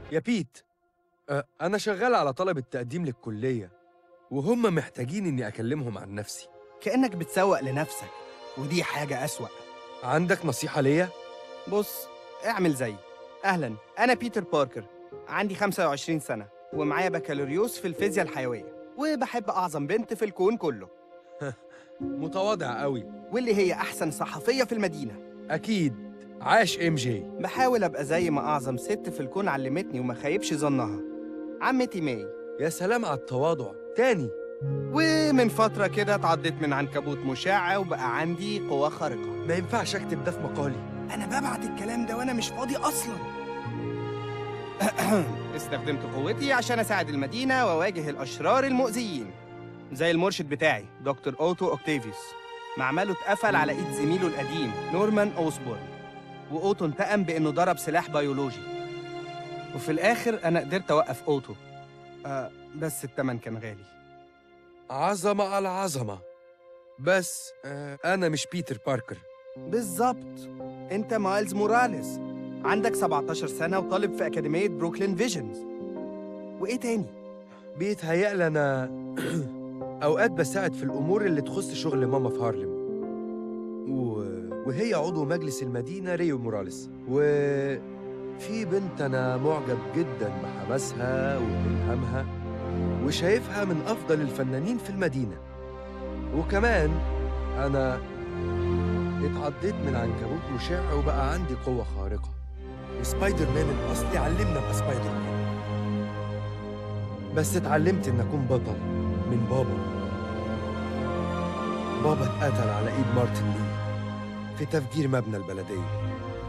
يا بيت أه أنا شغال على طلب التقديم للكلية وهم محتاجين إني أكلمهم عن نفسي كأنك بتسوق لنفسك ودي حاجة أسوأ عندك نصيحة ليا؟ بص اعمل زي أهلا أنا بيتر باركر عندي 25 سنة ومعايا بكالوريوس في الفيزياء الحيوية وبحب أعظم بنت في الكون كله متواضع قوي واللي هي أحسن صحفية في المدينة أكيد عاش إم جي بحاول أبقى زي ما أعظم ست في الكون علمتني وما خيبش ظنها عمتي ماي يا سلام على التواضع تاني ومن فترة كده اتعضيت من عنكبوت مشعة وبقى عندي قوة خارقة ما ينفعش أكتب ده في مقالي أنا ببعت الكلام ده وأنا مش فاضي أصلا استخدمت قوتي عشان أساعد المدينة وأواجه الأشرار المؤذيين زي المرشد بتاعي دكتور أوتو أوكتافيوس معمله اتقفل على إيد زميله القديم نورمان أوسبورن وأوتو انتقم بإنه ضرب سلاح بيولوجي وفي الآخر أنا قدرت أوقف أوتو آه بس التمن كان غالي عظمة على عظمة بس آه أنا مش بيتر باركر بالظبط انت مايلز موراليس عندك 17 سنة وطالب في أكاديمية بروكلين فيجنز وإيه تاني؟ بيتهيألي أنا أوقات بساعد في الأمور اللي تخص شغل ماما في هارلم و... وهي عضو مجلس المدينة ريو موراليس وفي بنت أنا معجب جدا بحماسها وبإلهامها وشايفها من أفضل الفنانين في المدينة وكمان أنا اتعضيت من عنكبوت مشع وبقى عندي قوة خارقة وسبايدر مان الأصلي علمنا أبقى سبايدر مان بس اتعلمت إن أكون بطل من بابا بابا اتقتل على إيد مارتن لي في تفجير مبنى البلدية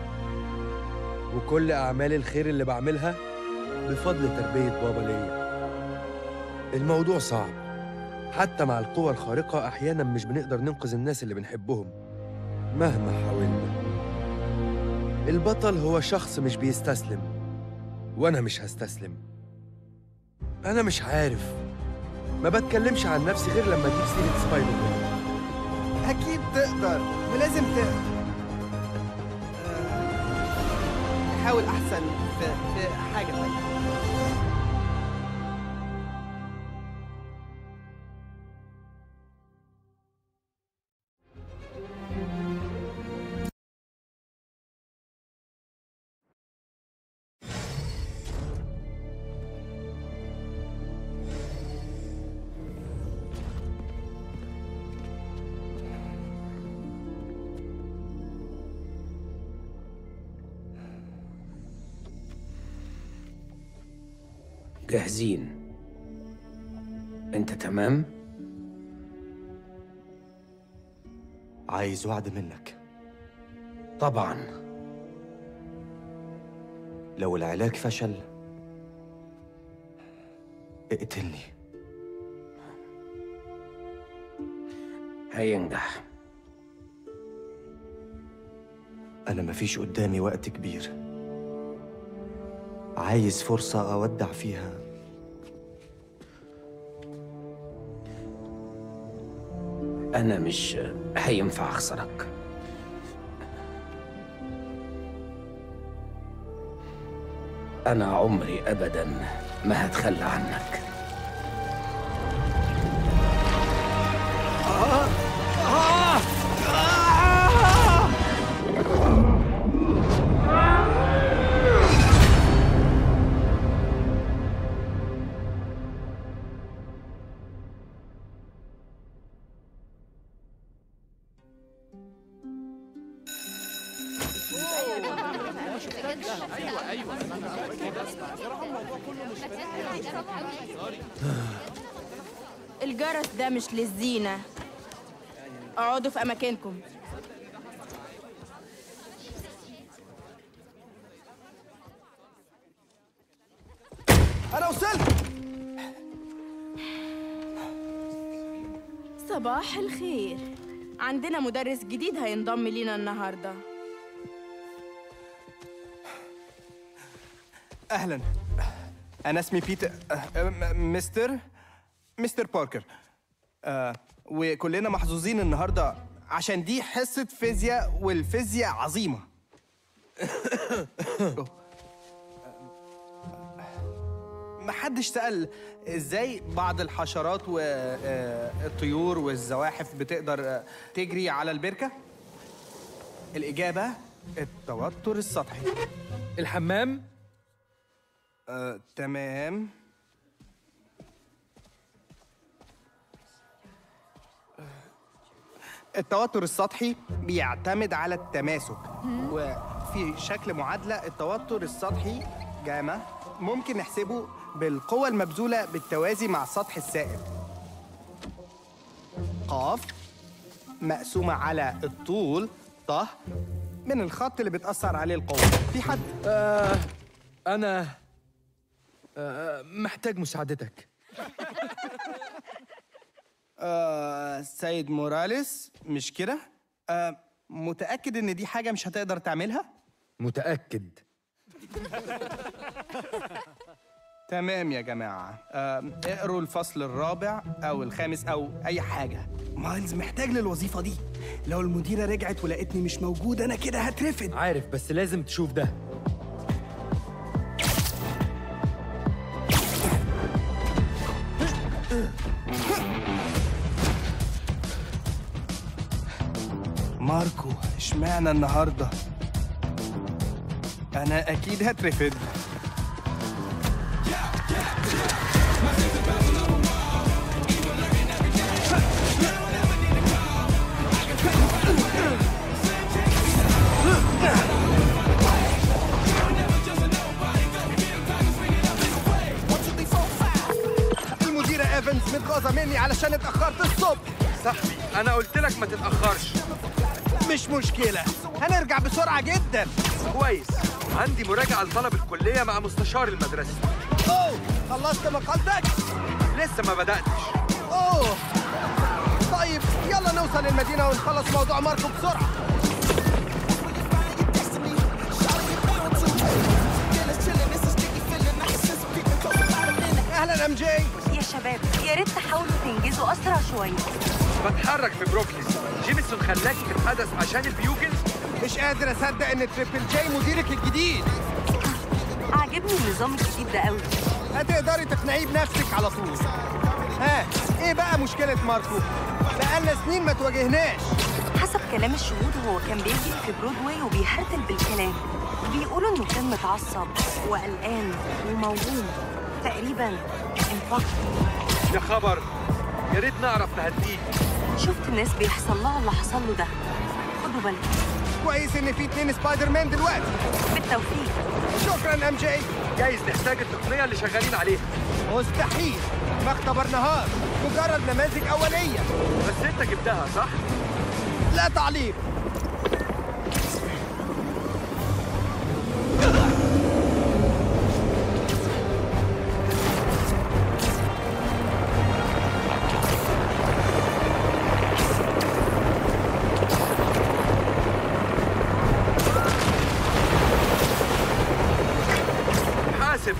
وكل أعمال الخير اللي بعملها بفضل تربية بابا ليا الموضوع صعب حتى مع القوة الخارقة أحيانا مش بنقدر ننقذ الناس اللي بنحبهم مهما حاولنا البطل هو شخص مش بيستسلم وأنا مش هستسلم أنا مش عارف ما بتكلمش عن نفسي غير لما أجيب سيرة سبايدر مان أكيد تقدر ولازم تقدر آه، حاول أحسن في, في حاجة تانية جاهزين انت تمام عايز وعد منك طبعا لو العلاج فشل اقتلني هينجح أنا مفيش قدامي وقت كبير عايز فرصة أودع فيها انا مش هينفع اخسرك انا عمري ابدا ما هتخلى عنك الجرس ده مش للزينة اقعدوا في أماكنكم أنا وصلت صباح الخير عندنا مدرس جديد هينضم لينا النهارده أهلا أنا اسمي بيتر أه، م- مستر مستر باركر آه وكلنا محظوظين النهارده عشان دي حصة فيزياء والفيزياء عظيمة محدش سأل ازاي بعض الحشرات والطيور والزواحف بتقدر آه، تجري على البركة؟ الإجابة التوتر السطحي الحمام آه، تمام التوتر السطحي بيعتمد على التماسك وفي شكل معادلة التوتر السطحي جاما ممكن نحسبه بالقوة المبذولة بالتوازي مع السطح السائل قاف مقسومة على الطول ط من الخط اللي بتأثر عليه القوة في حد آه أنا آه محتاج مساعدتك آه سيد موراليس مش كده؟ آه متأكد إن دي حاجة مش هتقدر تعملها؟ متأكد تمام يا جماعة آه اقروا الفصل الرابع أو الخامس أو أي حاجة مايلز محتاج للوظيفة دي لو المديرة رجعت ولقيتني مش موجود أنا كده هترفد عارف بس لازم تشوف ده ماركو اشمعنى النهاردة؟ أنا أكيد هترفد المديرة ايفنز متغاظة مني علشان اتأخرت الصبح صاحبي أنا قلت لك ما تتأخرش مش مشكلة هنرجع بسرعة جدا كويس عندي مراجعة لطلب الكلية مع مستشار المدرسة اوه خلصت مقالتك؟ لسه ما بدأتش اوه طيب يلا نوصل المدينة ونخلص موضوع ماركو بسرعة اهلا ام جي يا شباب يا ريت تحاولوا تنجزوا اسرع شويه بتحرك في بروكلين جيمسون خلاكي تتحدث عشان البيوجلز مش قادر اصدق ان تريبل جي مديرك الجديد عاجبني النظام الجديد ده قوي هتقدري تقنعيه بنفسك على طول ها ايه بقى مشكلة ماركو؟ بقالنا سنين ما تواجهناش حسب كلام الشهود هو كان بيجي في برودواي وبيهرتل بالكلام بيقولوا انه كان متعصب وقلقان وموهوم تقريبا انفجر يا خبر يا ريت نعرف نهديه شفت الناس بيحصل لها اللي حصل له ده خدوا بالكم كويس ان في اتنين سبايدر مان دلوقتي بالتوفيق شكرا ام جي جايز نحتاج التقنية اللي شغالين عليها مستحيل ما اختبرناهاش مجرد نماذج اوليه بس انت جبتها صح؟ لا تعليق حاسب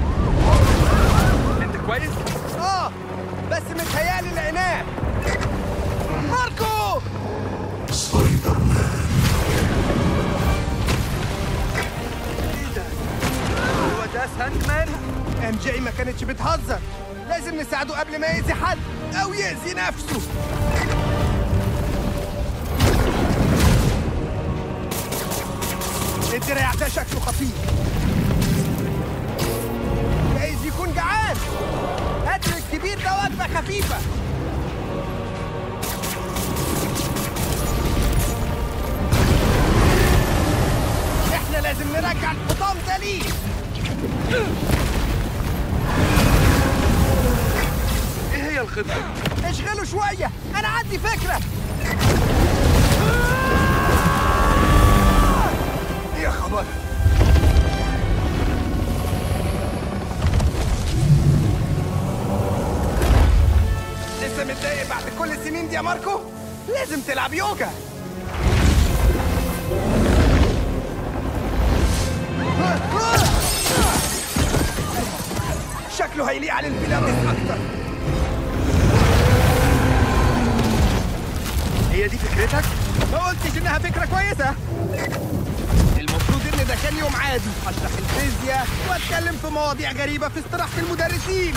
انت كويس؟ اه بس متهيألي لقيناه ماركو ايه ده؟ هو ده ساندمان؟ ام جي ما كانتش بتهزر لازم نساعده قبل ما يأذي حد او يأذي نفسه الدراع ده شكله خطير جايز يكون جعان هات له الكبير ده وجبه خفيفه احنا لازم نرجع الحطام ده ليه ايه هي الخطة؟ اشغله شوية أنا عندي فكرة يا خبر لسه متضايق بعد كل السنين دي يا ماركو؟ لازم تلعب يوجا شكله هيليق على البيلاريس أكتر هي دي فكرتك؟ ما قلتش انها فكره كويسه المفروض ان ده كان يوم عادي اشرح الفيزياء واتكلم في مواضيع غريبه في استراحه المدرسين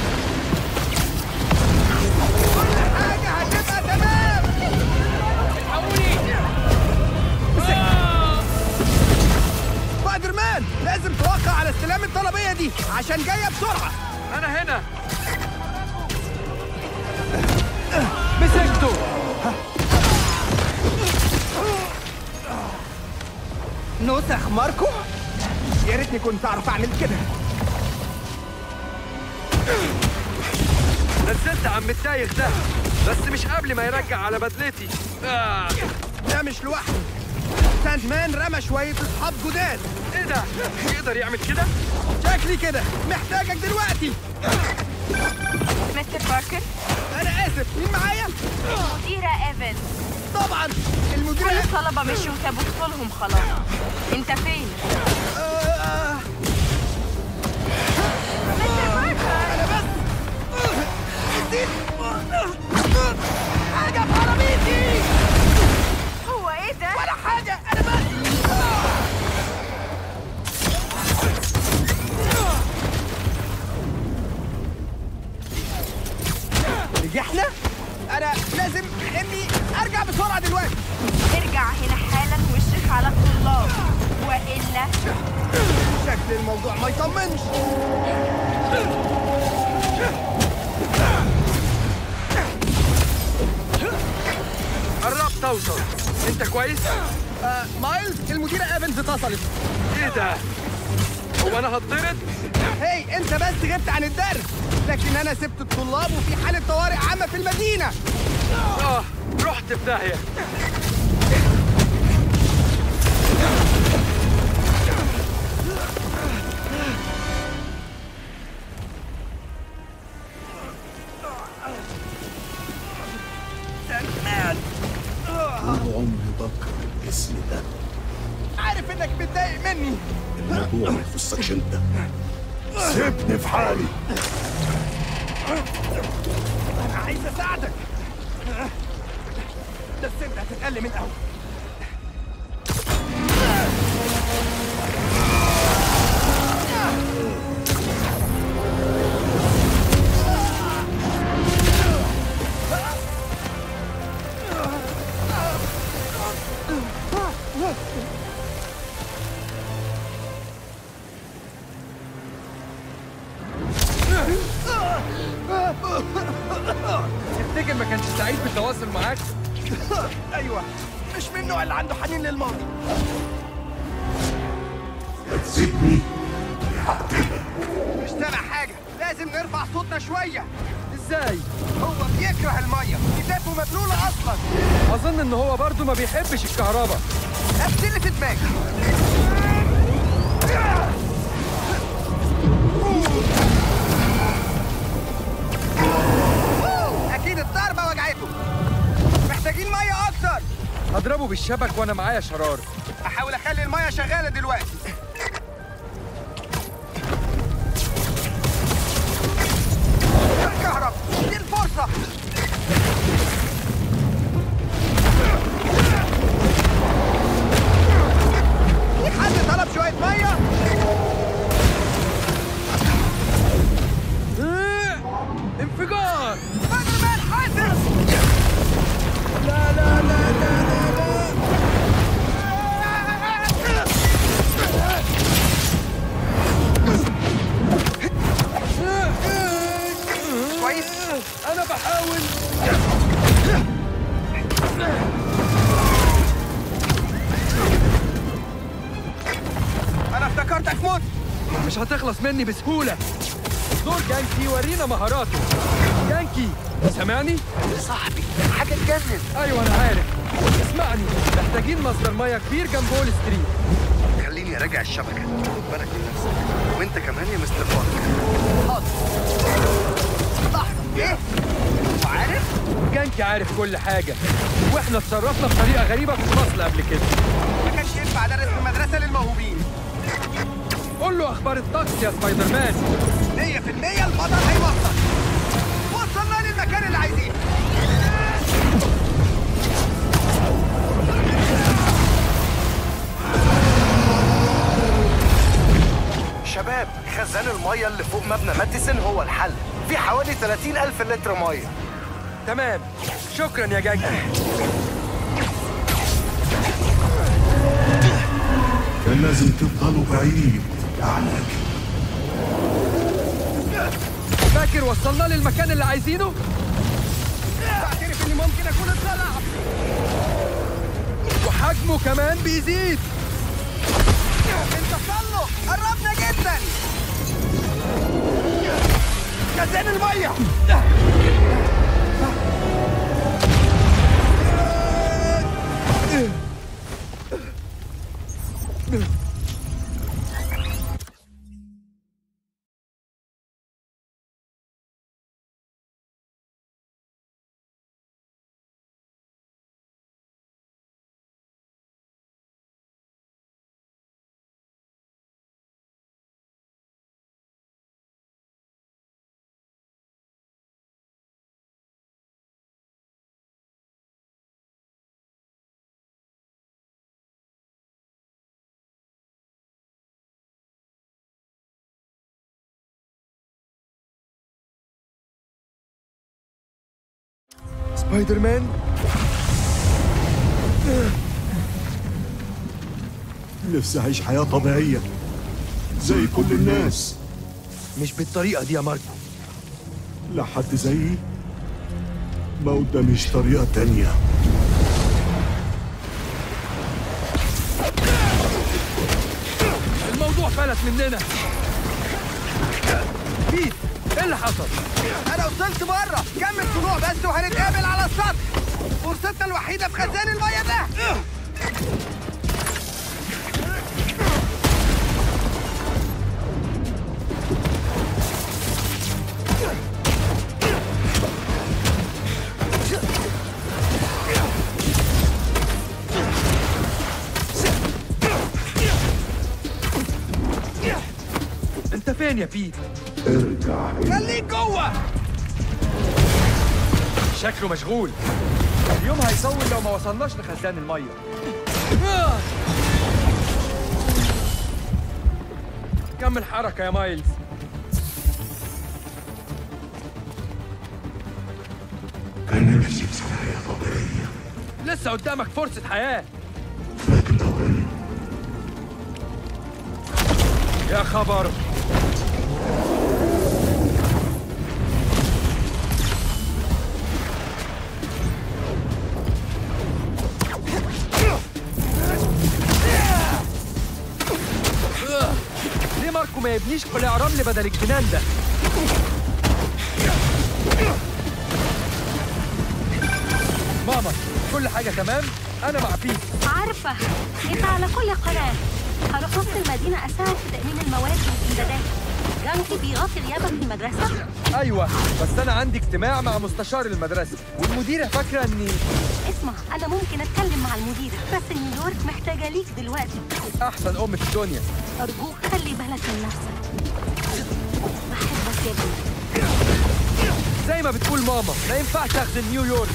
كل حاجه هتبقى تمام سبايدر مان لازم توقع على استلام الطلبيه دي عشان جايه بسرعه انا هنا مسكته نسخ ماركو يا ريتني كنت اعرف اعمل كده نزلت عم التايخ ده بس مش قبل ما يرجع على بدلتي آه. ده مش لوحده ساند مان رمى شويه اصحاب جداد ايه ده يقدر يعمل كده شكلي كده محتاجك دلوقتي مستر باركر انا اسف مين معايا مديرة ايفنز طبعا المدير كل الطلبة مشوا وسابوا فصولهم خلاص انت فين؟ آه، مستر باركر انا بس نسيت حاجه في عربيتي هو ايه ده؟ ولا حاجه انا بس نجحنا انا لازم اني ارجع بسرعه دلوقتي ارجع هنا حالا واشرف على الطلاب والا شكل الموضوع ما يطمنش قربت اوصل انت كويس آه مايلز المديره ايفنز اتصلت ايه ده هو انا هتطرد هي انت بس غبت عن الدرس لكن انا سبت الطلاب وفي حاله طوارئ عامه في المدينه اه رحت في داهيه طول عمري بكره الاسم ده عارف انك متضايق مني الموضوع ما يخصكش انت سيبني في حالي انا عايز اساعدك بس انت هتتألم الاول تفتكر ما كانش سعيد بالتواصل معاك ايوه مش من النوع اللي عنده حنين للماضي سيبني مش سامع حاجه لازم نرفع صوتنا شويه ازاي هو بيكره الميه كتافه مبلوله اصلا اظن ان هو برضو ما بيحبش الكهرباء نفس اللي في دماغي اكيد الضربه وجعته محتاجين ميه اكتر هضربه بالشبك وانا معايا شرار احاول اخلي الميه شغاله دلوقتي الكهرب دي الفرصه في حد طلب شويه ميه آه، انفجار سبايدر مان حاسس لا لا لا لا لا كويس انا بحاول انا افتكرتك موت مش هتخلص مني بسهولة دور جانكي ورينا مهاراته جانكي سامعني؟ صاحبي حاجه تجنن ايوه انا عارف اسمعني محتاجين مصدر ميه كبير جنب وول ستريت خليني اراجع الشبكه خد بالك من نفسك وانت كمان يا مستر بارك حاضر لحظه ايه وعارف جانكي عارف كل حاجة واحنا اتصرفنا بطريقة غريبة في الفصل قبل كده ما كانش ينفع ادرس في مدرسه للموهوبين قول له اخبار الطقس يا سبايدر مان 100% البطل هيوصل وصلنا للمكان اللي عايزينه شباب خزان المية اللي فوق مبنى ماتيسون هو الحل في حوالي 30 ألف لتر مية تمام شكرا يا جاجي كان لازم تفضلوا بعيد عنك فاكر وصلنا للمكان اللي عايزينه؟ بعترف اني ممكن اكون اتطلع وحجمه كمان بيزيد انت له قربنا جدا خزان الميه سبايدر مان نفسي أعيش حياة طبيعية زي كل الناس مش بالطريقة دي يا ماركو لحد زيي ما قداميش طريقة تانية الموضوع فلت مننا بيت ايه اللي حصل؟ انا وصلت بره كمل طلوع بس وهنتقابل على السطح فرصتنا الوحيده في خزان الميه ده انت فين يا بيت؟ ارجع خليك جوه شكله مشغول اليوم هيصور لو ما وصلناش لخزان المية كمل حركة يا مايلز كان نفسي في حياة طبيعية لسه قدامك فرصة حياة لكن طبيعي يا خبر ليه ماركو ما يبنيش قلاع رمل بدل الجنان ده ماما كل حاجة تمام أنا مع بيت عارفة انت على كل قناة هروح وسط المدينة أساعد في تأمين المواد والإمدادات جانكي بيغطي غيابك في المدرسة أيوة بس أنا عندي اجتماع مع مستشار المدرسة والمديرة فاكرة إني اسمع أنا ممكن أتكلم مع المديرة بس نيويورك محتاجة ليك دلوقتي أحسن أم في الدنيا أرجوك خلي بالك من نفسك بحبك يا ابني زي ما بتقول ماما ما ينفعش أخذ نيويورك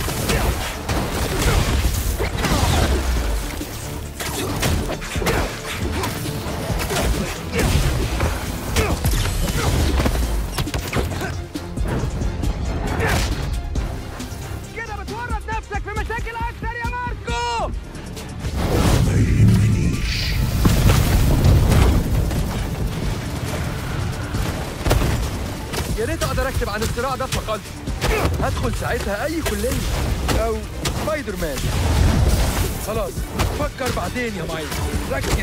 كده بتورط نفسك في مشاكل اكتر يا ماركو ما يهمنيش يا ريت أقدر أكتب عن الصراع ده في مقالتي هدخل ساعتها أي كلية أو سبايدر مان خلاص فكر بعدين يا مايلز ركز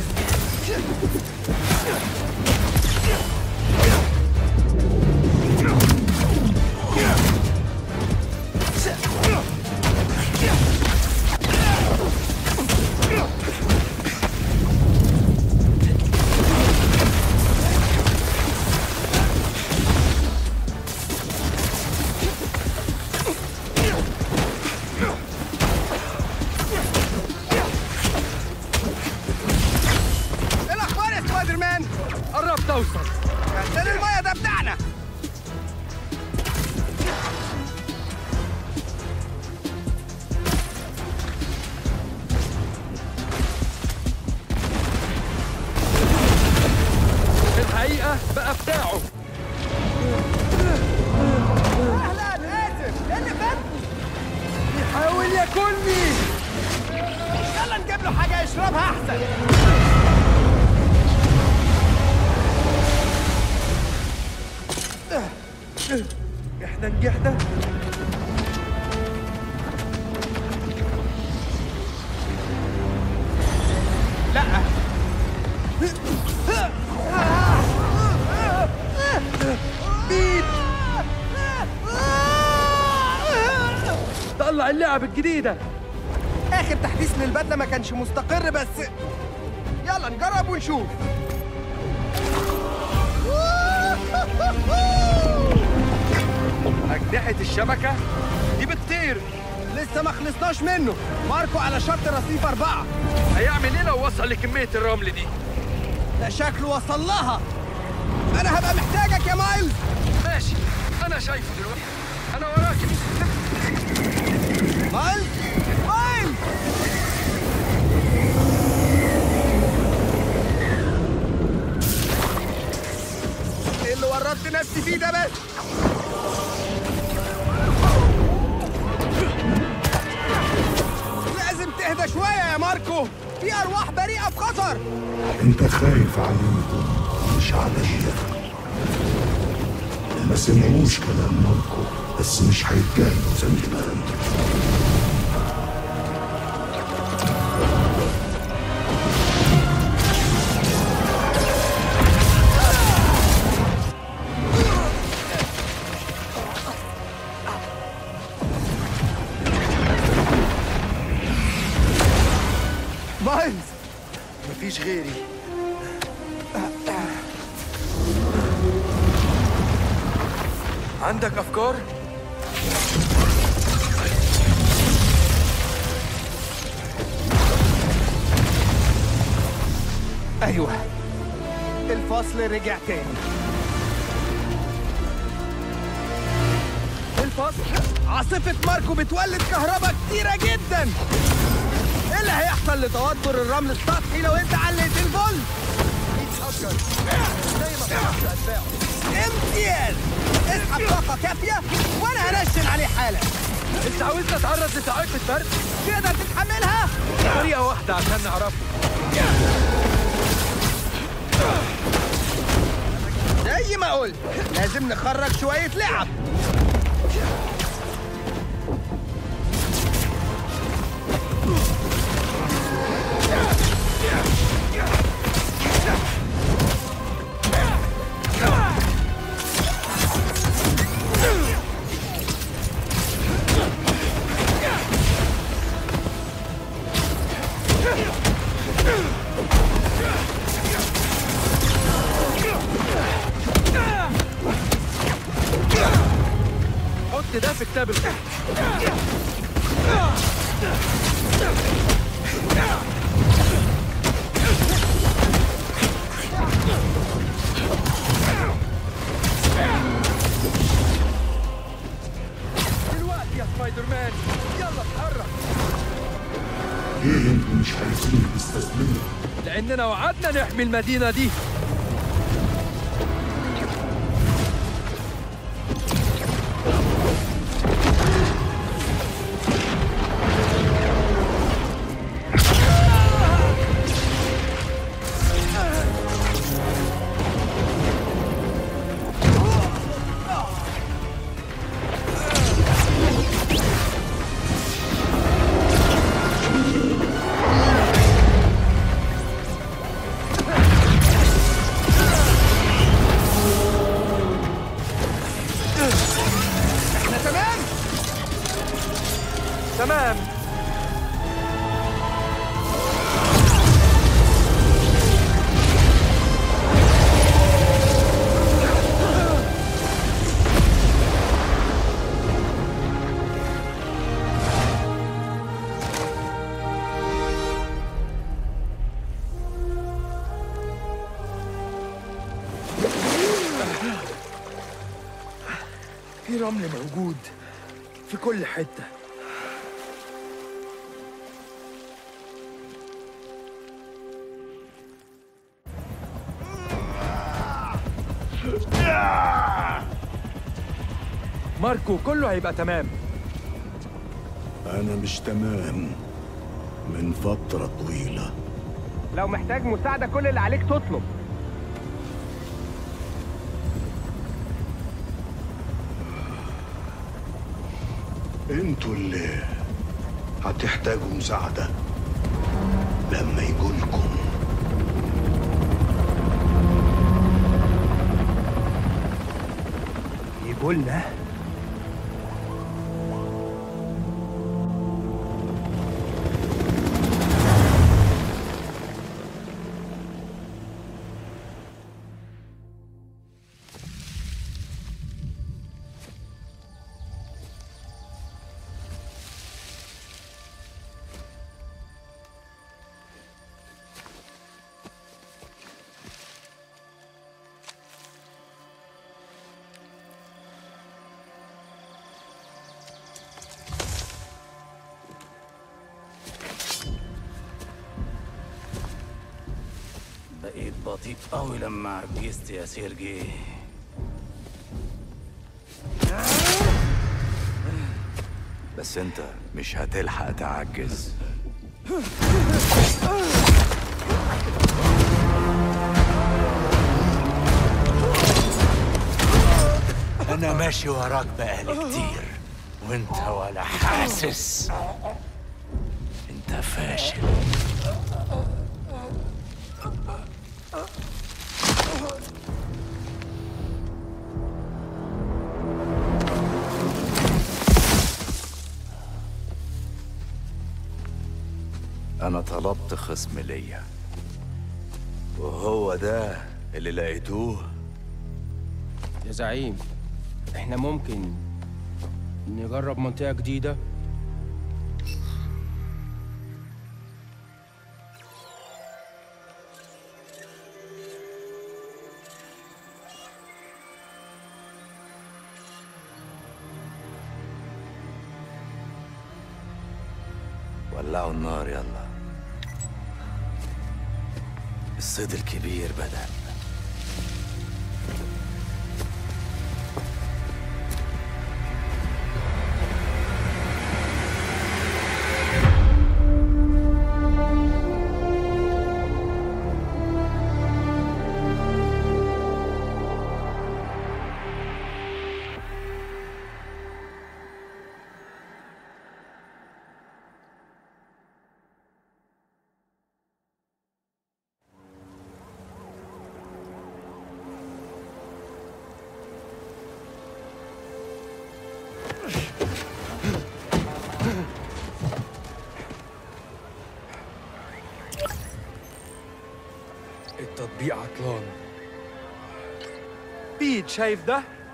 ايه الاخبار يا سبايدر مان قربت أوصل احنا نجحنا لا مين طلع اللعب الجديدة اخر تحديث للبدله ما كانش مستقر بس يلا نجرب ونشوف أجنحة الشبكة دي بتطير لسه ما خلصناش منه ماركو على شط رصيف أربعة هيعمل ايه لو وصل لكمية الرمل دي؟ ده شكله وصل لها أنا هبقى محتاجك يا مايلز ماشي أنا شايفه دلوقتي أنا وراك مايلز مايلز ايه اللي ورطت نفسي فيه ده بس لازم تهدى شوية يا ماركو في أرواح بريئة في خطر انت خايف عليهم مش عليا ما سمعوش كلام ماركو بس مش هيتجاهلوا زي ما انت مايلز مفيش غيري عندك أفكار؟ أيوه الفصل رجع تاني الفصل عاصفة ماركو بتولد كهرباء كتيرة جدا ايه اللي هيحصل لتوتر الرمل السطحي لو انت علقت الفولت؟ امتياز اسحب طاقة كافية وانا هنشن عليه حالا أنت عاوزنا نتعرض لساعات البرد؟ تقدر تتحملها؟ طريقة واحدة عشان نعرفه زي ما قلت لازم نخرج شوية لعب حط ده في كتاب الخط دلوقتي يا سبايدر مان يلا اتحرك ليه انتوا مش عايزين تستسلموا لأننا وعدنا نحمي المدينة دي احنا تمام؟ تمام في رمل موجود في كل حتة ماركو كله هيبقى تمام انا مش تمام من فترة طويلة لو محتاج مساعدة كل اللي عليك تطلب انتوا اللي هتحتاجوا مساعدة لما يجولكم يقولنا بقيت بطيء قوي لما عجزت يا سيرجي بس انت مش هتلحق تعجز انا ماشي وراك بقالي كتير وانت ولا حاسس انت فاشل انا طلبت خصم ليا وهو ده اللي لقيتوه يا زعيم احنا ممكن نجرب منطقة جديدة ولعوا النار يلا الصيد الكبير بدأ التطبيق عطلان بيت شايف ده؟